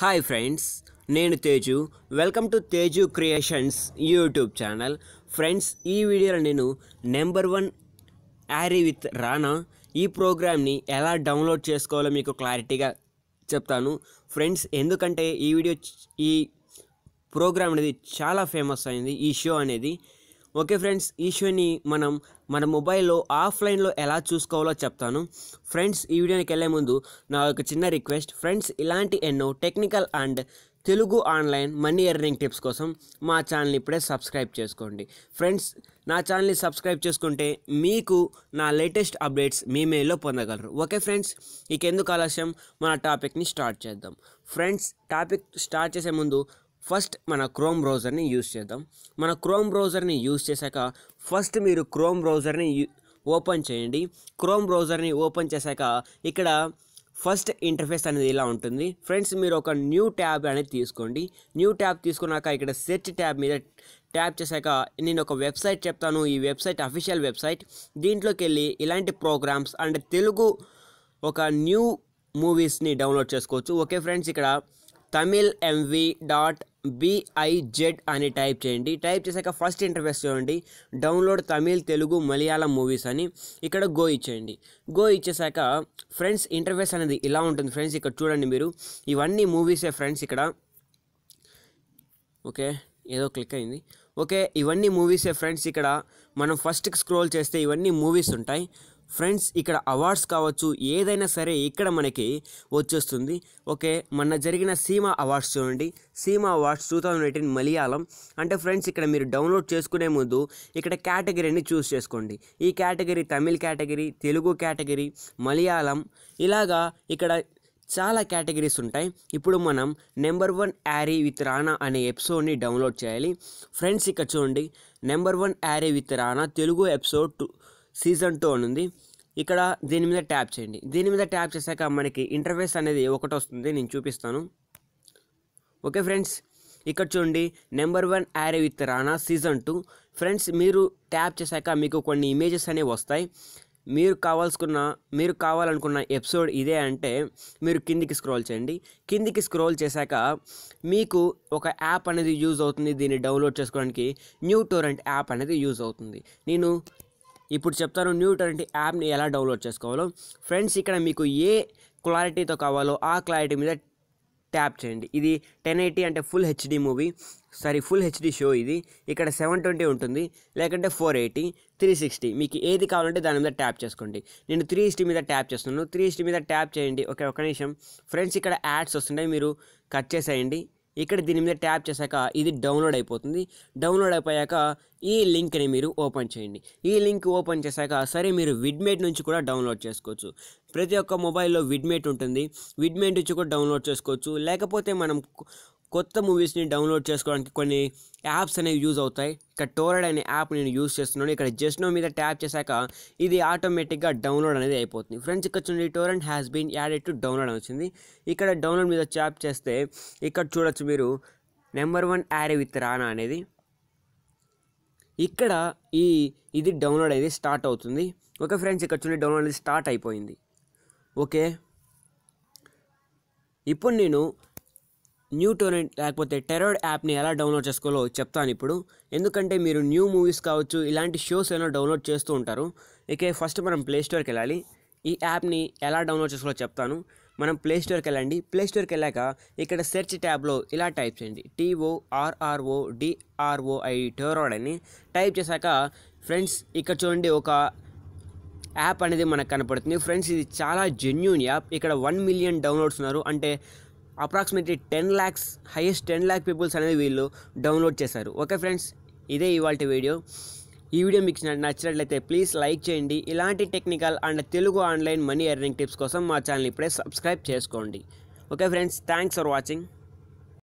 hi friends నేను Teju welcome to Teju creations YouTube channel friends ఈ వీడియోలో నేను number one Yaari with Rana ఈ ప్రోగ్రామ్ని ఎలా డౌన్లోడ్ చేసుకోవాలో మీకు క్లారిటీగా చెప్తాను ఫ్రెండ్స్ ఎందుకంటే ఈ వీడియో చ- ఈ ప్రోగ్రామ్ అనేది చాలా ఫేమస్ అయింది ఈ షో అనేది ఓకే ఫ్రెండ్స్ ఈ షోని మనం మన మొబైల్లో ఆఫ్లైన్లో ఎలా చూసుకోవాలో చెప్తాను ఫ్రెండ్స్ ఈ వీడియోకి వెళ్ళే ముందు నా ఒక చిన్న రిక్వెస్ట్ ఫ్రెండ్స్ ఇలాంటి ఎన్నో technical and Telugu online money earning tips కోసం మా ఛానల్ని ఇప్పుడే సబ్స్క్రైబ్ చేసుకోండి ఫ్రెండ్స్ నా ఛానల్ని సబ్స్క్రైబ్ చేసుకుంటే మీకు నా లేటెస్ట్ అప్డేట్స్ మీ మెయిల్లో పొందగలరు ఓకే ఫ్రెండ్స్ ఇక ఎందుకు ఆలస్యం మన టాపిక్ని స్టార్ట్ చేద్దాం ఫ్రెండ్స్ టాపిక్ స్టార్ట్ చేసే ముందు ఫస్ట్ మన క్రోమ్ బ్రౌజర్ని యూస్ చేద్దాం మన క్రోమ్ బ్రౌజర్ని యూస్ చేశాక ఫస్ట్ మీరు క్రోమ్ బ్రౌజర్ని ఓపెన్ చేయండి క్రోమ్ బ్రౌజర్ని ఓపెన్ చేశాక ఇక్కడ ఫస్ట్ ఇంటర్ఫేస్ అనేది ఇలా ఉంటుంది ఫ్రెండ్స్ మీరు ఒక న్యూ ట్యాబ్ అనేది తీసుకోండి న్యూ ట్యాబ్ తీసుకున్నాక ఇక్కడ సెర్చ్ ట్యాబ్ మీద ట్యాప్ చేశాక నేను ఒక వెబ్సైట్ చెప్తాను ఈ వెబ్సైట్ అఫీషియల్ వెబ్సైట్ దీంట్లోకి వెళ్ళి ఇలాంటి ప్రోగ్రామ్స్ అండ్ తెలుగు ఒక న్యూ మూవీస్ని డౌన్లోడ్ చేసుకోవచ్చు ఓకే ఫ్రెండ్స్ ఇక్కడ తమిళ్ ఎంవి డాట్ బిఐజెడ్ అని టైప్ చేయండి టైప్ చేశాక ఫస్ట్ ఇంటర్ఫేస్ చూడండి డౌన్లోడ్ తమిళ్ తెలుగు మలయాళం మూవీస్ అని ఇక్కడ గో ఇచ్చేయండి గో ఇచ్చేసాక ఫ్రెండ్స్ ఇంటర్ఫేస్ అనేది ఇలా ఉంటుంది ఫ్రెండ్స్ ఇక్కడ చూడండి మీరు ఇవన్నీ మూవీసే ఫ్రెండ్స్ ఇక్కడ ఓకే ఏదో క్లిక్ అయింది ఓకే ఇవన్నీ మూవీసే ఫ్రెండ్స్ ఇక్కడ మనం ఫస్ట్కి స్క్రోల్ చేస్తే ఇవన్నీ మూవీస్ ఉంటాయి ఫ్రెండ్స్ ఇక్కడ అవార్డ్స్ కావచ్చు ఏదైనా సరే ఇక్కడ మనకి వచ్చేస్తుంది ఓకే మొన్న జరిగిన సీమా అవార్డ్స్ చూడండి SIIMA awards two thousand eighteen Malayalam అంటే ఫ్రెండ్స్ ఇక్కడ మీరు డౌన్లోడ్ చేసుకునే ముందు ఇక్కడ కేటగిరీని చూస్ చేసుకోండి ఈ category Tamil category Telugu category Malayalam ఇలాగా ఇక్కడ చాలా కేటగిరీస్ ఉంటాయి ఇప్పుడు మనం number one Yaari with Rana అనే ఎపిసోడ్ని డౌన్లోడ్ చేయాలి ఫ్రెండ్స్ ఇక్కడ చూడండి number one Yaari with Rana Telugu episode two season two అని ఉంది ఇక్కడ దీని మీద ట్యాప్ చేయండి దీని మీద ట్యాప్ చేశాక మనకి ఇంటర్ఫేస్ అనేది ఒకటి వస్తుంది నేను చూపిస్తాను ఓకే ఫ్రెండ్స్ ఇక్కడ చూడండి number one Yaari with Rana season two friends మీరు ట్యాప్ చేశాక మీకు కొన్ని ఇమేజెస్ అనేవి వస్తాయి మీరు కావాల్సుకున్న మీరు కావాలనుకున్న ఎపిసోడ్ ఇదే అంటే మీరు కిందికి స్క్రోల్ చేయండి కిందికి స్క్రోల్ చేశాక మీకు ఒక యాప్ అనేది యూజ్ అవుతుంది దీన్ని డౌన్లోడ్ చేసుకోవడానికి న్యూ టోరెంట్ యాప్ అనేది యూజ్ అవుతుంది నేను ఇప్పుడు చెప్తాను న్యూ టోరెంట్ యాప్ని ఎలా డౌన్లోడ్ చేసుకోవాలో ఫ్రెండ్స్ ఇక్కడ మీకు ఏ క్లారిటీతో కావాలో ఆ క్లారిటీ మీద ట్యాప్ చేయండి ఇది టెన్ ఎయిటీ అంటే full HD movie sorry full HD show ఇది ఇక్కడ సెవెన్ ట్వంటీ ఉంటుంది లేకంటే ఫోర్ ఎయిటీ త్రీ సిక్స్టీ మీకు ఏది కావాలంటే దాని మీద ట్యాప్ చేసుకోండి నేను త్రీ ఇస్టీ మీద ట్యాప్ చేస్తున్నాను త్రీ ఇస్టీ మీద ట్యాప్ చేయండి ఓకే ఒక నిమిషం ఫ్రెండ్స్ ఇక్కడ యాడ్స్ వస్తుంటాయి మీరు కట్ చేసేయండి ఇక్కడ దీని మీద ట్యాప్ చేశాక ఇది డౌన్లోడ్ అయిపోతుంది డౌన్లోడ్ అయిపోయాక ఈ లింక్ని మీరు ఓపెన్ చేయండి ఈ లింక్ ఓపెన్ చేశాక సరే మీరు విడ్మేట్ నుంచి కూడా డౌన్లోడ్ చేసుకోవచ్చు ప్రతి ఒక్క మొబైల్లో విడ్మేట్ ఉంటుంది విడ్మేట్ నుంచి కూడా డౌన్లోడ్ చేసుకోవచ్చు లేకపోతే మనం కొ- కొత్త మూవీస్ని డౌన్లోడ్ చేసుకోవడానికి కొన్ని యాప్స్ అనేవి యూజ్ అవుతాయి ఇక్కడ టోరెడ్ అనే యాప్ నేను యూజ్ చేస్తున్నాను ఇక్కడ జస్ట్ నో మీద ట్యాప్ చేశాక ఇది ఆటోమేటిక్గా డౌన్లోడ్ అనేది అయిపోతుంది ఫ్రెండ్స్ ఇక్కడ చూడండి torrent has been added to download అని వచ్చింది ఇక్కడ డౌన్లోడ్ మీద ట్యాప్ చేస్తే ఇక్కడ చూడొచ్చు మీరు number one Yaari with Rana అనేది ఇక్కడ ఈ ఇది డౌన్లోడ్ అనేది స్టార్ట్ అవుతుంది ఓకే ఫ్రెండ్స్ ఇక్కడ చూడండి డౌన్లోడ్ అనేది స్టార్ట్ అయిపోయింది ఓకే ఇప్పుడు నేను న్యూ టోరెంట్ లేకపోతే టెరర్ యాప్ని ఎలా డౌన్లోడ్ చేసుకోవాలో చెప్తాను ఇప్పుడు ఎందుకంటే మీరు న్యూ మూవీస్ కావచ్చు ఇలాంటి షోస్ ఏమైనా డౌన్లోడ్ చేస్తూ ఉంటారు ఇక ఫస్ట్ మనం ప్లే స్టోర్కి వెళ్ళాలి ఈ యాప్ని ఎలా డౌన్లోడ్ చేసుకోవాలో చెప్తాను మనం ప్లే స్టోర్కి వెళ్ళండి ప్లే స్టోర్కి వెళ్ళాక ఇక్కడ సెర్చ్ ట్యాబ్లో ఇలా టైప్ చేయండి టీఓ ఆర్ఆర్ఓ డిఆర్ఓఐ టెరోడ్ అని టైప్ చేశాక ఫ్రెండ్స్ ఇక్కడ చూడండి ఒక యాప్ అనేది మనకు కనపడుతుంది ఫ్రెండ్స్ ఇది చాలా జెన్యున్ యాప్ ఇక్కడ వన్ మిలియన్ డౌన్లోడ్స్ ఉన్నారు అంటే approximately ten lakhs highest ten lakh peoples అనేది వీళ్ళు డౌన్లోడ్ చేశారు ఓకే ఫ్రెండ్స్ ఇదే ఇవాళ వీడియో ఈ వీడియో మీకు నచ్చ- నచ్చినట్లయితే ప్లీజ్ లైక్ చేయండి ఇలాంటి technical and Telugu online money earning tips కోసం మా ఛానల్ ఇప్పుడే సబ్స్క్రైబ్ చేసుకోండి okay friends thanks for watching